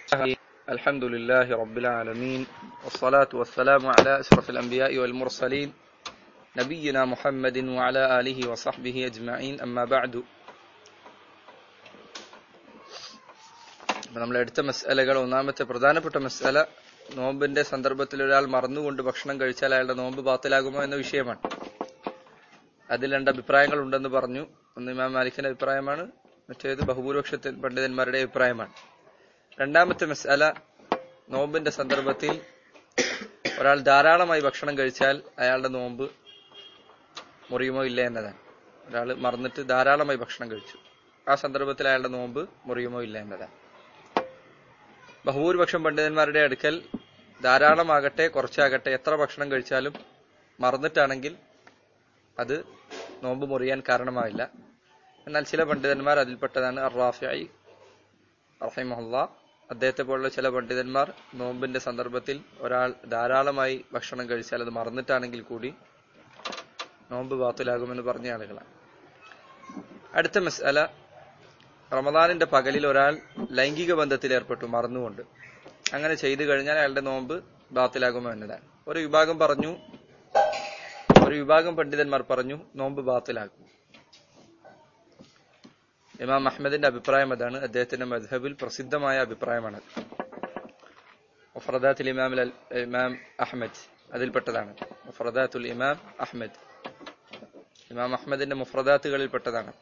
الحمد لله رب العالمين والصلاة والسلام على أشرف الأنبياء والمرسلين نبينا محمد وعلى آله وصحبه أجمعين أما بعد നമ്മൾ എടുത്ത മസ്അലകൾ ഒന്നാമത്തെ പ്രധാനപ്പെട്ട മസ്അല നോമ്പിന്റെ സന്ദർഭത്തിൽ ഒരാൾ മറന്നുകൊണ്ട് ഭക്ഷണം കഴിച്ചാൽ അയാളുടെ നോമ്പ് ബാത്തിലാകുമോ എന്ന വിഷയമാണ് അതിൽ രണ്ട് അഭിപ്രായങ്ങൾ ഉണ്ടെന്ന് പറഞ്ഞു ഒന്ന് ഇമാം മാലിക്കിന്റെ അഭിപ്രായമാണ് മറ്റേത് ബഹുഭൂരിപക്ഷത്തിൽ പണ്ഡിതന്മാരുടെ അഭിപ്രായമാണ് രണ്ടാമത്തെ മസ്അല നോമ്പിന്റെ സന്ദർഭത്തിൽ ഒരാൾ ധാരാളമായി ഭക്ഷണം കഴിച്ചാൽ അയാളുടെ നോമ്പ് മുറിയുമോ ഇല്ല എന്നതാണ് ഒരാൾ മറന്നിട്ട് ധാരാളമായി ഭക്ഷണം കഴിച്ചു ആ സന്ദർഭത്തിൽ അയാളുടെ നോമ്പ് മുറിയുമോ ഇല്ല എന്നതാണ് ബഹുഭൂരിപക്ഷം പണ്ഡിതന്മാരുടെ അടുക്കൽ ധാരാളമാകട്ടെ കുറച്ചാകട്ടെ എത്ര ഭക്ഷണം കഴിച്ചാലും മറന്നിട്ടാണെങ്കിൽ അത് നോമ്പ് മുറിയാൻ കാരണമാവില്ല എന്നാൽ ചില പണ്ഡിതന്മാർ അതിൽപ്പെട്ടതാണ് അറാഫിയായി റഹിമഹുല്ല അദ്ദേഹത്തെ പോലുള്ള ചില പണ്ഡിതന്മാർ നോമ്പിന്റെ സന്ദർഭത്തിൽ ഒരാൾ ധാരാളമായി ഭക്ഷണം കഴിച്ചാൽ അത് മറന്നിട്ടാണെങ്കിൽ കൂടി നോമ്പ് ബാത്തിലാകുമെന്ന് പറഞ്ഞ ആളുകളാണ് അടുത്ത മസ്അല റമദാനിന്റെ പകലിൽ ഒരാൾ ലൈംഗിക ബന്ധത്തിൽ ഏർപ്പെട്ടു മറന്നുകൊണ്ട് അങ്ങനെ ചെയ്തു കഴിഞ്ഞാൽ അയാളുടെ നോമ്പ് ബാത്തിലാകുമോ എന്നതാണ് ഒരു വിഭാഗം പറഞ്ഞു ഒരു വിഭാഗം പണ്ഡിതന്മാർ പറഞ്ഞു നോമ്പ് ബാത്തിലാകും ഇമാം അഹമ്മദിന്റെ അഭിപ്രായം അതാണ് അദ്ദേഹത്തിന്റെ മദ്ഹബിൽ പ്രസിദ്ധമായ അഭിപ്രായമാണ് മുഫറദാത്തുൽ ഇമാം ഇമാം അഹമ്മദ് അതിൽപ്പെട്ടതാണ് മുഫറദാത്തുൽ ഇമാം അഹമ്മദ് ഇമാം അഹമ്മദിന്റെ മുഫറദാത്തുകളിൽപ്പെട്ടതാണ്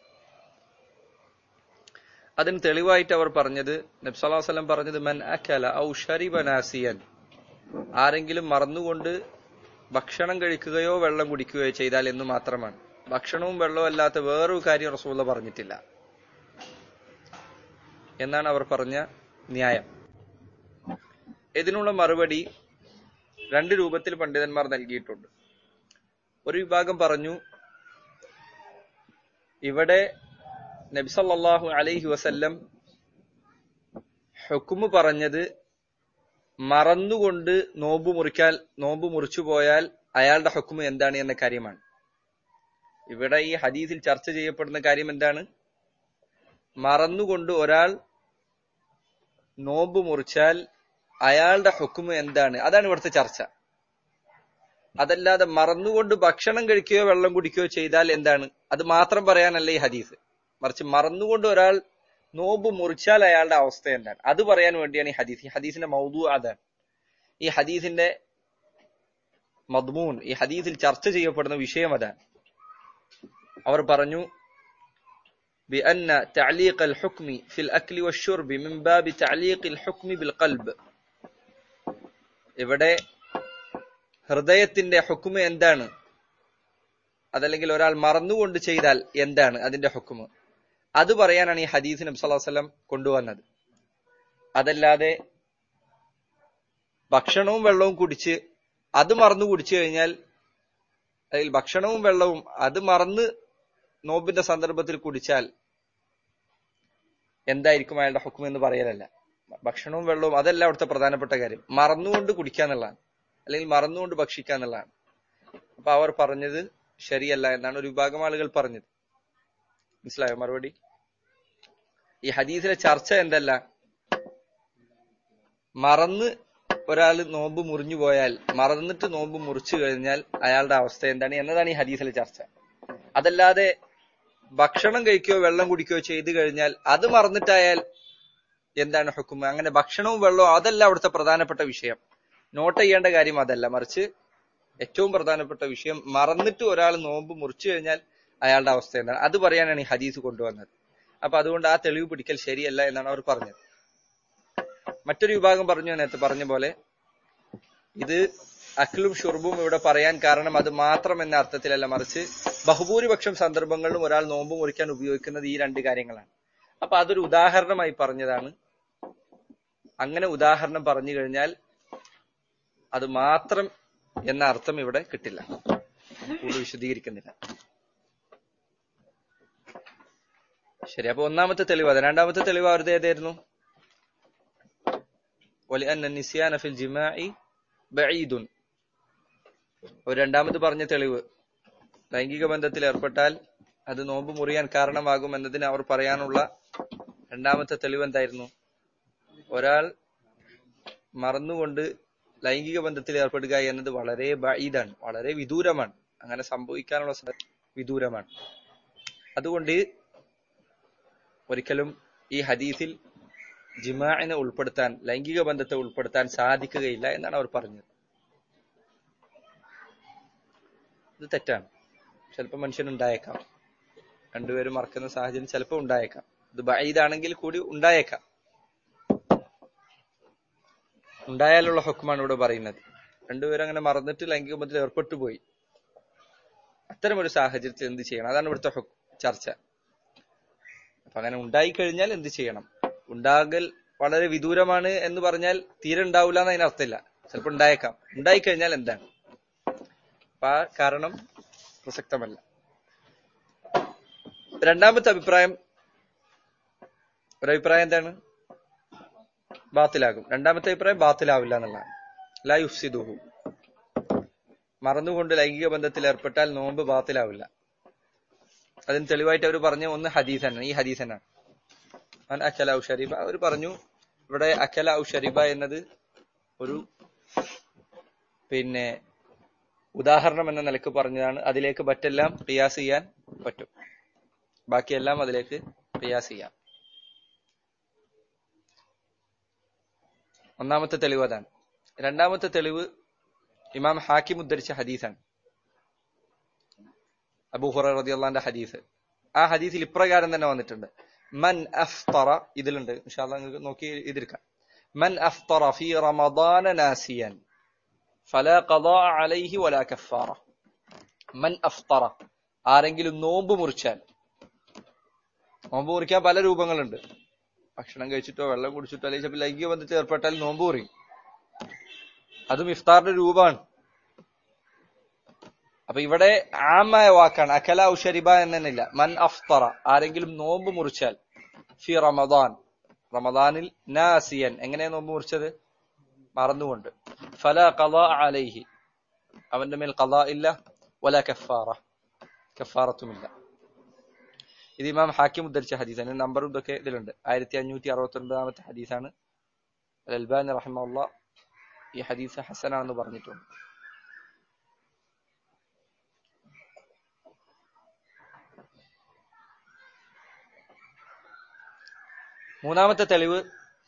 അതിന് തെളിവായിട്ട് അവർ പറഞ്ഞത് നബ്സല്ലാസ്ലം പറഞ്ഞത് മൻ അക്കല ഔ ഷരിബ നാസിയൻ ആരെങ്കിലും മറന്നുകൊണ്ട് ഭക്ഷണം കഴിക്കുകയോ വെള്ളം കുടിക്കുകയോ ചെയ്താൽ എന്ന് മാത്രമാണ് ഭക്ഷണവും വെള്ളവും അല്ലാത്ത വേറൊരു കാര്യം റസൂള്ള പറഞ്ഞിട്ടില്ല എന്നാണ് അവർ പറഞ്ഞ ന്യായം ഇതിനുള്ള മറുപടി രണ്ട് രൂപത്തിൽ പണ്ഡിതന്മാർ നൽകിയിട്ടുണ്ട് ഒരു വിഭാഗം പറഞ്ഞു ഇവിടെ നബിസല്ലാഹു അലൈഹി വസല്ലം ഹുക്കുമ് പറഞ്ഞത് മറന്നുകൊണ്ട് നോമ്പ് മുറിക്കാൻ നോമ്പ് മുറിച്ചു പോയാൽ അയാളുടെ ഹുക്കുമ് എന്താണ് എന്ന കാര്യമാണ് ഇവിടെ ഈ ഹദീസിൽ ചർച്ച ചെയ്യപ്പെടുന്ന കാര്യം എന്താണ് മറന്നുകൊണ്ട് ഒരാൾ നോമ്പ് മുറിച്ചാൽ അയാളുടെ ഹുക്കുമ് എന്താണ് അതാണ് ഇവിടുത്തെ ചർച്ച അതല്ലാതെ മറന്നുകൊണ്ട് ഭക്ഷണം കഴിക്കുകയോ വെള്ളം കുടിക്കുകയോ ചെയ്താൽ എന്താണ് അത് മാത്രം പറയാനല്ല ഈ ഹദീസ് മറിച്ച് മറന്നുകൊണ്ട് ഒരാൾ നോമ്പ് മുറിച്ചാൽ അയാളുടെ അവസ്ഥ എന്താണ് അത് പറയാൻ വേണ്ടിയാണ് ഈ ഹദീസ് ഈ ഹദീസിന്റെ മൗദു അതാണ് ഈ ഹദീസിന്റെ മദ്മൂൻ ഈ ഹദീസിൽ ചർച്ച ചെയ്യപ്പെടുന്ന വിഷയം അതാണ് അവർ പറഞ്ഞു بأن تعليق الحكم في الأكل والشرب من باب تعليق الحكم بالقلب ഇവിടെ ഹൃദയത്തിന്റെ ഹുക്കുമ് എന്താണ് അതല്ലെങ്കിൽ ഒരാൾ മറന്നുകൊണ്ട് ചെയ്താൽ എന്താണ് അതിന്റെ ഹുക്കുമ് അത് പറയാനാണ് ഈ ഹദീസ് നബി സല്ലല്ലാഹു അലൈഹി വസല്ലം കൊണ്ടുവന്നത് അതല്ലാതെ ഭക്ഷണവും വെള്ളവും കുടിച്ച് അത് മറന്നു കുടിച്ചു കഴിഞ്ഞാൽ അതിൽ ഭക്ഷണവും വെള്ളവും അത് മറന്ന് നോമ്പിന്റെ സന്ദർഭത്തിൽ കുടിച്ചാൽ എന്തായിരിക്കും അയാളുടെ ഹുക്കും എന്ന് പറയലല്ല ഭക്ഷണവും വെള്ളവും അതല്ല അവിടുത്തെ പ്രധാനപ്പെട്ട കാര്യം മറന്നുകൊണ്ട് കുടിക്കുക എന്നുള്ളതാണ് അല്ലെങ്കിൽ മറന്നുകൊണ്ട് ഭക്ഷിക്കുക എന്നുള്ളതാണ് അപ്പൊ അവർ പറഞ്ഞത് ശരിയല്ല എന്നാണ് ഒരു വിഭാഗം ആളുകൾ പറഞ്ഞത് മനസ്സിലായോ മറുപടി ഈ ഹദീസിലെ ചർച്ച എന്തല്ല മറന്ന് ഒരാൾ നോമ്പ് മുറിഞ്ഞു പോയാൽ മറന്നിട്ട് നോമ്പ് മുറിച്ചു കഴിഞ്ഞാൽ അയാളുടെ അവസ്ഥ എന്താണ് എന്നതാണ് ഈ ഹദീസിലെ ചർച്ച അതല്ലാതെ ഭക്ഷണം കഴിക്കുകയോ വെള്ളം കുടിക്കുകയോ ചെയ്തു കഴിഞ്ഞാൽ അത് മറന്നിട്ടായാൽ എന്താണ് ഹുക്കും അങ്ങനെ ഭക്ഷണവും വെള്ളവും അതല്ല അവിടുത്തെ പ്രധാനപ്പെട്ട വിഷയം നോട്ട് ചെയ്യേണ്ട കാര്യം അതല്ല മറിച്ച് ഏറ്റവും പ്രധാനപ്പെട്ട വിഷയം മറന്നിട്ട് ഒരാൾ നോമ്പ് മുറിച്ചു കഴിഞ്ഞാൽ അയാളുടെ അവസ്ഥ എന്താണ് അത് പറയാനാണ് ഈ ഹദീസ് കൊണ്ടുവന്നത് അപ്പൊ അതുകൊണ്ട് ആ തെളിവ് പിടിക്കൽ ശരിയല്ല എന്നാണ് അവർ പറഞ്ഞത് മറ്റൊരു വിഭാഗം പറഞ്ഞു നേരത്തെ പറഞ്ഞ പോലെ ഇത് അഖിലും ഷുർബും ഇവിടെ പറയാൻ കാരണം അത് മാത്രം എന്ന അർത്ഥത്തിലല്ല മറിച്ച് ബഹുഭൂരിപക്ഷം സന്ദർഭങ്ങളിലും ഒരാൾ നോമ്പ് മുറിക്കാൻ ഉപയോഗിക്കുന്നത് ഈ രണ്ട് കാര്യങ്ങളാണ് അപ്പൊ അതൊരു ഉദാഹരണമായി പറഞ്ഞതാണ് അങ്ങനെ ഉദാഹരണം പറഞ്ഞു കഴിഞ്ഞാൽ അത് മാത്രം എന്ന അർത്ഥം ഇവിടെ കിട്ടില്ല കൂടുതൽ വിശദീകരിക്കുന്നില്ല ശരി അപ്പൊ ഒന്നാമത്തെ തെളിവ് അത് രണ്ടാമത്തെ തെളിവ് അവരുടെ ഏതായിരുന്നു ولأن النسيان في الجماع بعيد ഒരു രണ്ടാമത് പറഞ്ഞ തെളിവ് ലൈംഗിക ബന്ധത്തിൽ ഏർപ്പെട്ടാൽ അത് നോമ്പ് മുറിയാൻ കാരണമാകും എന്നതിന് അവർ പറയാനുള്ള രണ്ടാമത്തെ തെളിവ് എന്തായിരുന്നു ഒരാൾ മറന്നുകൊണ്ട് ലൈംഗിക ബന്ധത്തിൽ ഏർപ്പെടുക എന്നത് വളരെ ബൈദാണ് വളരെ വിദൂരമാണ് അങ്ങനെ സംഭവിക്കാനുള്ള സാധ്യത വിദൂരമാണ് അതുകൊണ്ട് ഒരിക്കലും ഈ ഹദീസിൽ ജിമാഇനെ ഉൾപ്പെടുത്താൻ ലൈംഗിക ബന്ധത്തെ ഉൾപ്പെടുത്താൻ സാധിക്കുകയില്ല എന്നാണ് അവർ പറഞ്ഞത് ഇത് തെറ്റാണ് ചിലപ്പോൾ മനുഷ്യനുണ്ടായേക്കാം രണ്ടുപേരും മറക്കുന്ന സാഹചര്യം ചിലപ്പോൾ ഉണ്ടായേക്കാം ഇത് ബൈദാണെങ്കിൽ കൂടി ഉണ്ടായേക്കാം ഉണ്ടായാലുള്ള ഹുക്കുമാണ് ഇവിടെ പറയുന്നത് രണ്ടുപേരും അങ്ങനെ മറന്നിട്ട് ലൈംഗിക ബന്ധത്തിൽ ഏർപ്പെട്ടു പോയി അത്തരമൊരു സാഹചര്യത്തിൽ എന്ത് ചെയ്യണം അതാണ് ഇവിടുത്തെ ഹുക്ക് ചർച്ച അപ്പൊ അങ്ങനെ ഉണ്ടായി കഴിഞ്ഞാൽ എന്ത് ചെയ്യണം ഉണ്ടാകൽ വളരെ വിദൂരമാണ് എന്ന് പറഞ്ഞാൽ തീരെ ഉണ്ടാവില്ല എന്ന് അതിനർത്ഥമില്ല ചിലപ്പോൾ ഉണ്ടായേക്കാം ഉണ്ടായി കഴിഞ്ഞാൽ എന്താണ് അപ്പൊ ആ കാരണം പ്രസക്തമല്ല രണ്ടാമത്തെ അഭിപ്രായം ഒരഭിപ്രായം എന്താണ് ബാത്തിലാകും രണ്ടാമത്തെ അഭിപ്രായം ബാത്തിലാവില്ല എന്നുള്ളതാണ് ലാ യുഫ്സിദുഹു മറന്നുകൊണ്ട് ലൈംഗിക ബന്ധത്തിൽ ഏർപ്പെട്ടാൽ നോമ്പ് ബാത്തിലാവില്ല അതിന് തെളിവായിട്ട് അവർ പറഞ്ഞ ഒന്ന് ഹദീസനാണ് ഈ ഹദീസനാണ് അൻ അക്കല ഔ ഷരീബ അവർ പറഞ്ഞു ഇവിടെ അക്കല ഔ ഷരീബ എന്നത് ഒരു പിന്നെ ഉദാഹരണം എന്ന നിലക്ക് പറഞ്ഞതാണ് അതിലേക്ക് മറ്റെല്ലാം പ്രിയാസ് ചെയ്യാൻ പറ്റും ബാക്കിയെല്ലാം അതിലേക്ക് പ്രിയാസ് ചെയ്യാം ഒന്നാമത്തെ തെളിവ് അതാണ് രണ്ടാമത്തെ തെളിവ് ഇമാം ഹാക്കിം ഉദ്ധരിച്ച ഹദീസാണ് അബൂ ഹുറ റളിയല്ലാഹുവിന്റെ ഹദീസ് ആ ഹദീസിൽ ഇപ്രകാരം തന്നെ വന്നിട്ടുണ്ട് മൻ അഫ്തറ ഇതിലുണ്ട് ഇൻഷാല്ലാ നിങ്ങൾക്ക് നോക്കി ഇതിരിക്കാം മൻ അഫ്തറ ഫി റമദാന നാസിയൻ ഫലാ ഖദാ അലൈഹി വലാ കഫാറ മൻ അഫ്തറ ആരെങ്കിലും നോമ്പ് മുറിച്ചാൽ നോമ്പ് മുറിക്കാൻ പല രൂപങ്ങളുണ്ട് ഭക്ഷണം കഴിച്ചിട്ടോ വെള്ളം കുടിച്ചിട്ടോ അല്ലെങ്കിൽ ചിലപ്പോൾ ലൈംഗിക ബന്ധത്തിൽ ഏർപ്പെട്ടാൽ നോമ്പ് മുറിയും അതും ഇഫ്താറിന്റെ രൂപമാണ് അപ്പൊ ഇവിടെ ആമായ വാക്കാണ് അക്കല ഔഷരിബ എന്നില്ല മൻ അഫ്തറ ആരെങ്കിലും നോമ്പ് മുറിച്ചാൽ ഫി റമദാൻ റമദാനിൽ നാസിയൻ എങ്ങനെയാ നോമ്പ് മുറിച്ചത് മറന്നുകൊണ്ട് ഫല ഖദ അലൈഹി അവന്റെ മേൽ ഖദ ഇല്ല വല കഫാറ കഫാറത്തുമില്ല ഇത് ഇമാം ഹാക്കിം ഉദ്ധരിച്ച ഹദീസാണ് നമ്പറും ഇതൊക്കെ ഇതിലുണ്ട് ആയിരത്തി അഞ്ഞൂറ്റി അറുപത്തി ഒൻപതാമത്തെ ഹദീസാണ് അൽബാൻ റഹിമുള്ള ഈ ഹദീസ് ഹസനാണെന്ന് പറഞ്ഞിട്ടുണ്ട് മൂന്നാമത്തെ തെളിവ്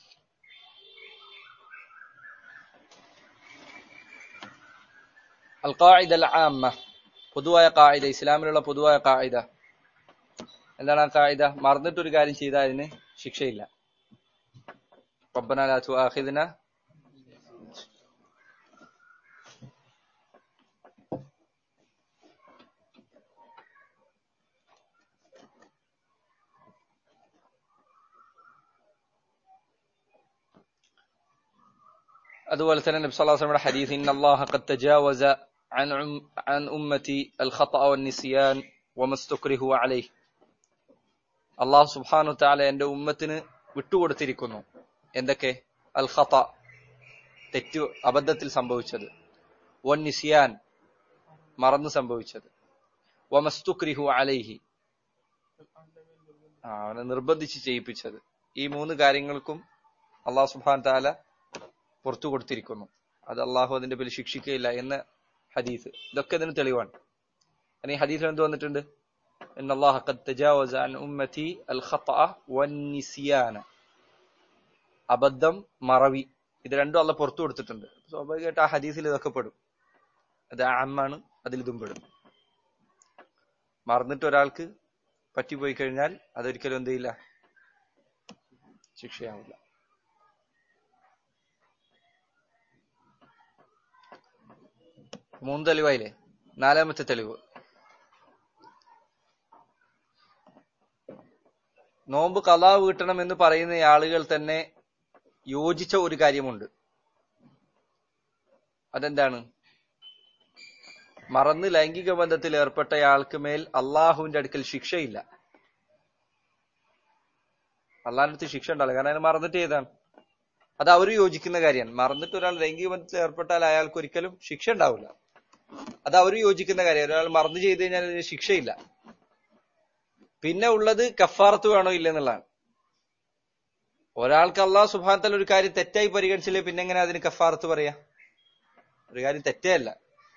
അൽ ഖാഇദ അൽ ആമ്മ പൊതുവായ ഖാഇദ ഇസ്ലാമിലുള്ള പൊതുവായ ഖാഇദ എന്താണ് ആ ഖാഇദ മറന്നിട്ട് ഒരു കാര്യം ചെയ്താൽ അതിന് ശിക്ഷയില്ല റബ്ബന ലാ തുആഖിദ്ന അതുപോലെ തന്നെ നബി സല്ലല്ലാഹു അലൈഹി വസല്ലമയുടെ ഹദീസ് ഇന്ന അല്ലാഹ ഖദ് തജാവസ عن عن أمتي الخطأ والنسيان وما استكرهوا عليه അള്ളാഹു സുബ്ഹാനഹു തആല എന്റെ ഉമ്മത്തിന് വിട്ടുകൊടുത്തിരിക്കുന്നു എന്തൊക്കെ അൽ ഖത തെറ്റ് അബദ്ധത്തിൽ സംഭവിച്ചത് വൻ നിസിയാൻ മറന്നു സംഭവിച്ചത് വമസ്തുക്രിഹു അലൈഹി ആ, അവനെ നിർബന്ധിച്ച് ചെയ്യിപ്പിച്ചത് ഈ മൂന്ന് കാര്യങ്ങൾക്കും അള്ളാഹു സുബ്ഹാൻ താല പുറത്തു കൊടുത്തിരിക്കുന്നു അത് അള്ളാഹു അതിന്റെ പേരിൽ ശിക്ഷിക്കുകയില്ല എന്ന ഹദീസ് ഇതൊക്കെ ഇതിന് തെളിവാണ് കാരണം ഈ ഹദീസിൽ എന്ത് വന്നിട്ടുണ്ട് ഇന്ന അല്ലാഹ ഖദ് തജാവസ അൻ ഉമ്മതി അൽ ഖതഅ വൻ നിസിയാന അബദ്ധം മറവി ഇത് രണ്ടും അള്ള പുറത്തു കൊടുത്തിട്ടുണ്ട് സ്വാഭാവികമായിട്ട് ആ ഹദീസിൽ ഇതൊക്കെ പെടും അത് ആമാണ് അതിൽ ഇതും പെടും മറന്നിട്ട് ഒരാൾക്ക് പറ്റിപ്പോയി കഴിഞ്ഞാൽ അതൊരിക്കലും എന്ത് ചെയ്യില്ല ശിക്ഷയാവില്ല മൂന്ന് തെളിവായില്ലേ നാലാമത്തെ തെളിവ് നോമ്പ് കലാ വീട്ടണം എന്ന് പറയുന്ന ആളുകൾ തന്നെ യോജിച്ച ഒരു കാര്യമുണ്ട് അതെന്താണ് മറന്ന് ലൈംഗിക ബന്ധത്തിൽ ഏർപ്പെട്ടയാൾക്ക് മേൽ അള്ളാഹുവിന്റെ അടുക്കൽ ശിക്ഷയില്ല അള്ളാഹിന്റെ അടുത്ത് ശിക്ഷ ഉണ്ടാവില്ല കാരണം അതിന് മറന്നിട്ട് ചെയ്താണ് അത് അവർ യോജിക്കുന്ന കാര്യമാണ് മറന്നിട്ട് ഒരാൾ ലൈംഗിക ബന്ധത്തിൽ ഏർപ്പെട്ടാൽ അയാൾക്ക് ഒരിക്കലും ശിക്ഷ ഉണ്ടാവില്ല അത് അവർ യോജിക്കുന്ന കാര്യം ഒരാൾ മറന്നു ചെയ്തു കഴിഞ്ഞാൽ അതിന് ശിക്ഷയില്ല പിന്നെ ഉള്ളത് കഫാറത്ത് വേണോ ഇല്ല എന്നുള്ളതാണ് ഒരാൾക്ക് അള്ളാഹു സുബാനത്തല ഒരു കാര്യം തെറ്റായി പരിഗണിച്ചില്ലേ പിന്നെ എങ്ങനെ അതിന് കഫാറത്ത് പറയാ ഒരു കാര്യം തെറ്റേ അല്ല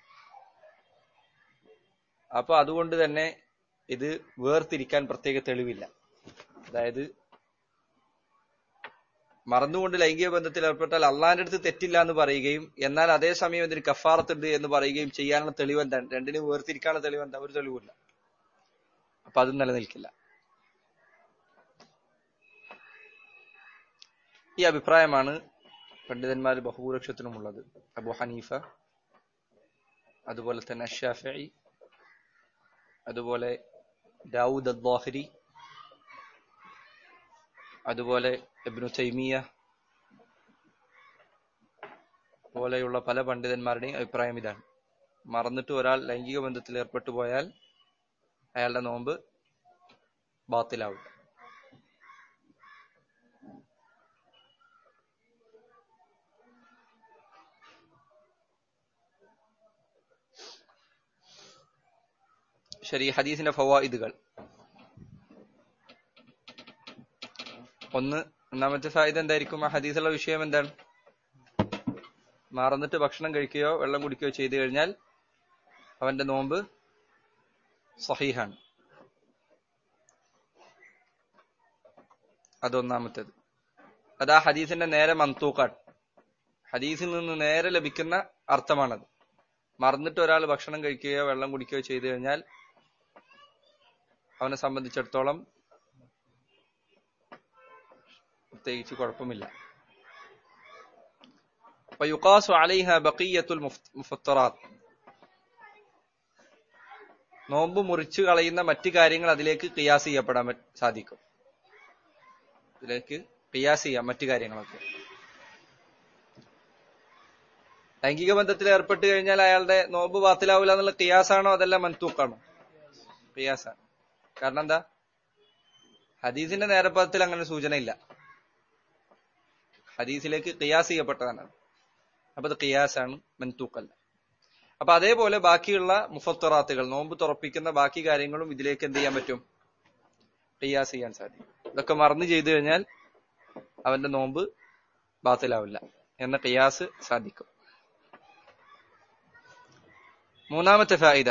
അപ്പൊ അതുകൊണ്ട് തന്നെ ഇത് വേർതിരിക്കാൻ പ്രത്യേക തെളിവില്ല അതായത് മറന്നുകൊണ്ട് ലൈംഗിക ബന്ധത്തിൽ ഏർപ്പെട്ടാൽ അള്ളാന്റെ അടുത്ത് തെറ്റില്ല എന്ന് പറയുകയും എന്നാൽ അതേസമയം ഇതിന് കഫാറത്തുണ്ട് എന്ന് പറയുകയും ചെയ്യാനുള്ള തെളിവ് എന്താണ് രണ്ടിനും വേർതിരിക്കാനുള്ള തെളിവ് എന്താ ഒരു തെളിവില്ല അപ്പൊ അതും നിലനിൽക്കില്ല ഈ അഭിപ്രായമാണ് പണ്ഡിതന്മാർ ബഹുഭൂരിപക്ഷത്തിനുമുള്ളത് അബു ഹനീഫ അതുപോലെ തന്നെ അഷാഫി അതുപോലെ ദാവൂദ് അദ്വാഹരി അതുപോലെ ഇബ്നു തൈമിയ പോലെയുള്ള പല പണ്ഡിതന്മാരുടെയും അഭിപ്രായം ഇതാണ് മറന്നിട്ട് ഒരാൾ ലൈംഗിക ബന്ധത്തിൽ ഏർപ്പെട്ടു പോയാൽ അയാളുടെ നോമ്പ് ബാത്തിലാവും ശരി ഹദീസിന്റെ ഫവായിദുകൾ ഒന്ന് ഒന്നാമത്തെ ഫായിദ എന്തായിരിക്കും ആ ഹദീസുള്ള വിഷയം എന്താണ് മറന്നിട്ട് ഭക്ഷണം കഴിക്കുകയോ വെള്ളം കുടിക്കുകയോ ചെയ്തു കഴിഞ്ഞാൽ അവന്റെ നോമ്പ് സഹീഹാണ് അതൊന്നാമത്തേത് അത് ആ ഹദീസിന്റെ നേരെ മന്തൂക്കാട്ട് ഹദീസിൽ നിന്ന് നേരെ ലഭിക്കുന്ന അർത്ഥമാണത് മറന്നിട്ട് ഒരാൾ ഭക്ഷണം കഴിക്കുകയോ വെള്ളം കുടിക്കുകയോ ചെയ്തു കഴിഞ്ഞാൽ അവനെ സംബന്ധിച്ചിടത്തോളം പ്രത്യേകിച്ച് കുഴപ്പമില്ല ويقاس عليها بقية المفطرات നോമ്പ് മുറിച്ചു കളയുന്ന മറ്റു കാര്യങ്ങൾ അതിലേക്ക് കിയാസ് ചെയ്യപ്പെടാൻ സാധിക്കും ഇതിലേക്ക് കിയാസ് ചെയ്യാം മറ്റു കാര്യങ്ങളൊക്കെ ലൈംഗിക ബന്ധത്തിൽ ഏർപ്പെട്ട് കഴിഞ്ഞാൽ അയാളുടെ നോമ്പ് ബാത്തിലാവില്ല എന്നുള്ള കിയാസാണോ അതല്ല മൻതൂക്കാണോ കിയാസാണ് കാരണം എന്താ ഹദീസിന്റെ നേരപ്പത്തിൽ അങ്ങനെ സൂചന ഇല്ല ഹദീസിലേക്ക് കിയാസ് ചെയ്യപ്പെട്ടതാണ് അപ്പൊ അത് കിയാസാണ് മൻതൂക്കല്ല അപ്പൊ അതേപോലെ ബാക്കിയുള്ള മുഫത്തറാത്തുകൾ നോമ്പ് തുറപ്പിക്കുന്ന ബാക്കി കാര്യങ്ങളും ഇതിലേക്ക് എന്ത് ചെയ്യാൻ പറ്റും കിയാസ് ചെയ്യാൻ സാധിക്കും ഇതൊക്കെ മറന്നു ചെയ്തു കഴിഞ്ഞാൽ അവന്റെ നോമ്പ് ബാത്തിലാവില്ല എന്ന കിയാസ് സാധിക്കും മൂന്നാമത്തെ ഫായിദ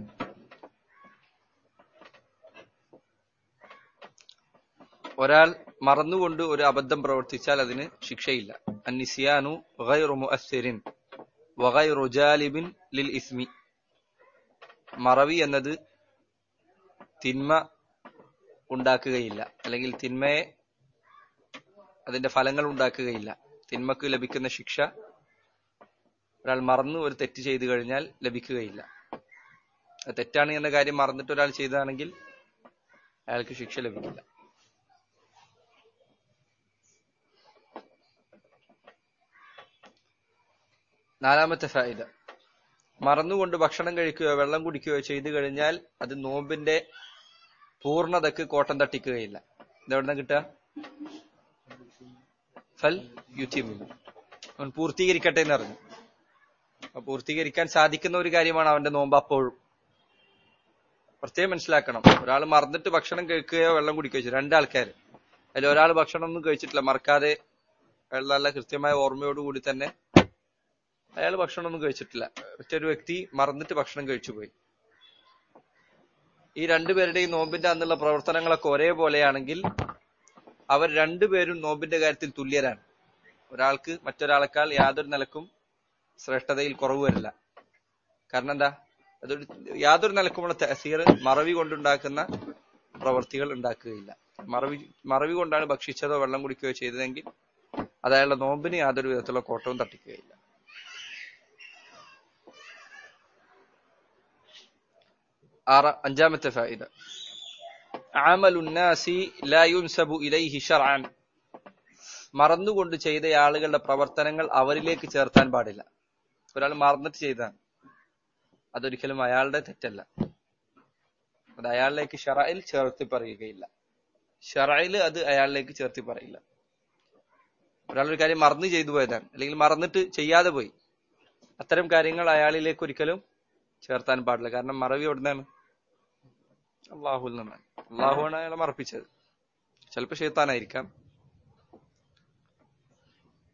ഒരാൾ മറന്നുകൊണ്ട് ഒരു അബദ്ധം പ്രവർത്തിച്ചാൽ അതിന് ശിക്ഷയില്ല അന്നിസിയാനു ഗൈറു മുഅസ്സിരിൻ വഗൈറു ജാലിബിൻ ലിൽ ഇസ്മി മറവി എന്നത് തിന്മ ഉണ്ടാക്കുകയില്ല അല്ലെങ്കിൽ തിന്മയെ അതിന്റെ ഫലങ്ങൾ ഉണ്ടാക്കുകയില്ല തിന്മക്ക് ലഭിക്കുന്ന ശിക്ഷ ഒരാൾ മറന്നു ഒരു തെറ്റ് ചെയ്തു കഴിഞ്ഞാൽ ലഭിക്കുകയില്ല അത് തെറ്റാണ് എന്ന കാര്യം മറന്നിട്ട് ഒരാൾ ചെയ്തതാണെങ്കിൽ അയാൾക്ക് ശിക്ഷ ലഭിക്കില്ല നാലാമത്തെ ഫായിദ മറന്നുകൊണ്ട് ഭക്ഷണം കഴിക്കുകയോ വെള്ളം കുടിക്കുകയോ ചെയ്തു കഴിഞ്ഞാൽ അത് നോമ്പിന്റെ പൂർണ്ണതക്ക് കോട്ടം തട്ടിക്കുകയില്ല ഇതെവിടുന്ന കിട്ടുക ഫൽ യുത്തിമില്ല അവൻ പൂർത്തീകരിക്കട്ടെ എന്ന് പറഞ്ഞു അപ്പൊ പൂർത്തീകരിക്കാൻ സാധിക്കുന്ന ഒരു കാര്യമാണ് അവന്റെ നോമ്പ് അപ്പോഴും പ്രത്യേകം മനസ്സിലാക്കണം ഒരാൾ മറന്നിട്ട് ഭക്ഷണം കഴിക്കുകയോ വെള്ളം കുടിക്കുകയോ ചെയ്യും രണ്ടാൾക്കാർ അതിൽ ഒരാൾ ഭക്ഷണം ഒന്നും കഴിച്ചിട്ടില്ല മറക്കാതെ നല്ല കൃത്യമായ ഓർമ്മയോടുകൂടി തന്നെ അയാൾ ഭക്ഷണമൊന്നും കഴിച്ചിട്ടില്ല മറ്റൊരു വ്യക്തി മറന്നിട്ട് ഭക്ഷണം കഴിച്ചു പോയി ഈ രണ്ടുപേരുടെയും നോമ്പിന്റെ അന്നുള്ള പ്രവർത്തനങ്ങളൊക്കെ ഒരേപോലെയാണെങ്കിൽ അവർ രണ്ടുപേരും നോമ്പിന്റെ കാര്യത്തിൽ തുല്യരാണ് ഒരാൾക്ക് മറ്റൊരാളെക്കാൾ യാതൊരു നിലക്കും ശ്രേഷ്ഠതയിൽ കുറവ് വരില്ല കാരണം എന്താ അതൊരു യാതൊരു നിലക്കുമുള്ള തഹസീർ മറവി കൊണ്ടുണ്ടാക്കുന്ന പ്രവർത്തികൾ ഉണ്ടാക്കുകയില്ല മറവി മറവി കൊണ്ടാണ് ഭക്ഷിച്ചതോ വെള്ളം കുടിക്കുകയോ ചെയ്തതെങ്കിൽ അത് അയാളുടെ നോമ്പിന് യാതൊരു വിധത്തിലുള്ള കോട്ടവും തട്ടിക്കുകയില്ല ആറ് അഞ്ചാമത്തെ ഫായിദ ആമലുന്നാസി ലാ യുൻസബു ഇലൈഹി ഷർഅൻ മറന്നുകൊണ്ട് ചെയ്ത ആളുകളുടെ പ്രവർത്തനങ്ങൾ അവരിലേക്ക് ചേർത്താൻ പാടില്ല ഒരാൾ മറന്നിട്ട് ചെയ്താണ് അതൊരിക്കലും അയാളുടെ തെറ്റല്ല അത് അയാളിലേക്ക് ഷറയിൽ ചേർത്തി പറയുകയില്ല ഷറയിൽ അത് അയാളിലേക്ക് ചേർത്തി പറയില്ല ഒരാൾ ഒരു കാര്യം മറന്നു ചെയ്തു പോയതാണ് അല്ലെങ്കിൽ മറന്നിട്ട് ചെയ്യാതെ പോയി അത്തരം കാര്യങ്ങൾ അയാളിലേക്ക് ഒരിക്കലും ചേർത്താൻ പാടില്ല കാരണം മറവി എവിടുന്നാണ് അള്ളാഹുൽ നിന്നാണ് അള്ളാഹുവാണ് അയാളെ മറപ്പിച്ചത് ചിലപ്പോൾ ഷെയ്ത്താനായിരിക്കാം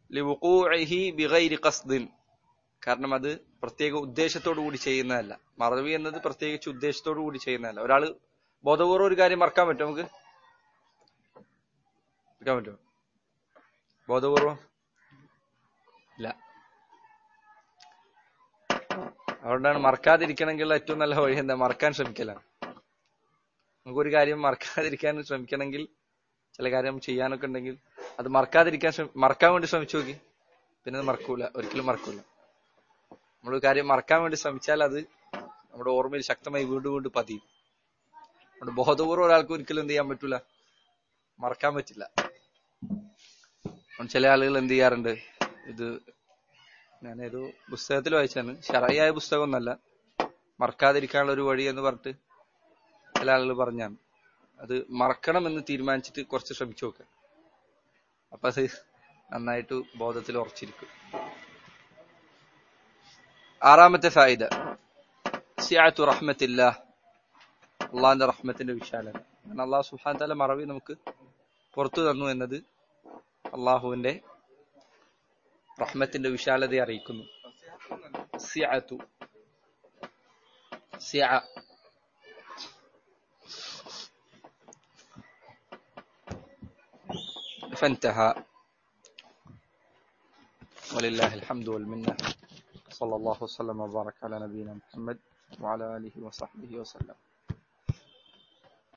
ലിവുഖൂഇഹി ബിഗൈരി ഖസ്ദിൻ കാരണം അത് പ്രത്യേക ഉദ്ദേശത്തോടു കൂടി ചെയ്യുന്നതല്ല മറവി എന്നത് പ്രത്യേകിച്ച് ഉദ്ദേശത്തോടു കൂടി ചെയ്യുന്നതല്ല ഒരാള് ബോധപൂർവ്വം ഒരു കാര്യം മറക്കാൻ പറ്റും നമുക്ക് മറക്കാൻ പറ്റുമോ ബോധപൂർവം ഇല്ല അതുകൊണ്ടാണ് മറക്കാതിരിക്കണമെങ്കിൽ ഏറ്റവും നല്ല വഴി എന്താ മറക്കാൻ ശ്രമിക്കലാണ് നമുക്കൊരു കാര്യം മറക്കാതിരിക്കാൻ ശ്രമിക്കണമെങ്കിൽ ചില കാര്യം ചെയ്യാനൊക്കെ ഉണ്ടെങ്കിൽ അത് മറക്കാതിരിക്കാൻ ശ്രമി മറക്കാൻ വേണ്ടി ശ്രമിച്ചു നോക്കി പിന്നെ അത് മറക്കൂല ഒരിക്കലും മറക്കൂല നമ്മൾ കാര്യം മറക്കാൻ വേണ്ടി ശ്രമിച്ചാൽ അത് നമ്മുടെ ഓർമ്മയിൽ ശക്തമായി വീണ്ടും വീണ്ടും പതിയും നമ്മുടെ ബോധപൂർവ്വം ഒരാൾക്ക് ഒരിക്കലും എന്ത് ചെയ്യാൻ പറ്റൂല മറക്കാൻ പറ്റില്ല ചില ആളുകൾ എന്ത് ചെയ്യാറുണ്ട് ഇത് ഞാനേതോ പുസ്തകത്തിൽ വായിച്ചാണ് ഷറായിയായ പുസ്തകമൊന്നല്ല മറക്കാതിരിക്കാനുള്ള ഒരു വഴി എന്ന് പറഞ്ഞിട്ട് ചില ആളുകൾ പറഞ്ഞാണ് അത് മറക്കണമെന്ന് തീരുമാനിച്ചിട്ട് കുറച്ച് ശ്രമിച്ചു നോക്കുക അപ്പൊ അത് നന്നായിട്ട് ബോധത്തിൽ ഉറച്ചിരിക്കും ആറാമത്തെ ഫായിദ സിയാത്തു റഹ്മത്തില്ല അള്ളാഹിന്റെ റഹ്മത്തിന്റെ വിശാലത കാരണം അള്ളാഹു സുഹാൻ തല മറവി നമുക്ക് പുറത്തു തന്നു എന്നത് അള്ളാഹുവിന്റെ റഹ്മത്തിന്റെ വിശാലതയെ അറിയിക്കുന്നു സിയാത്തു സിയ فانتهى ولله الحمد والمنة صلى الله وسلم وبارك على نبينا محمد وعلى آله وصحبه وسلم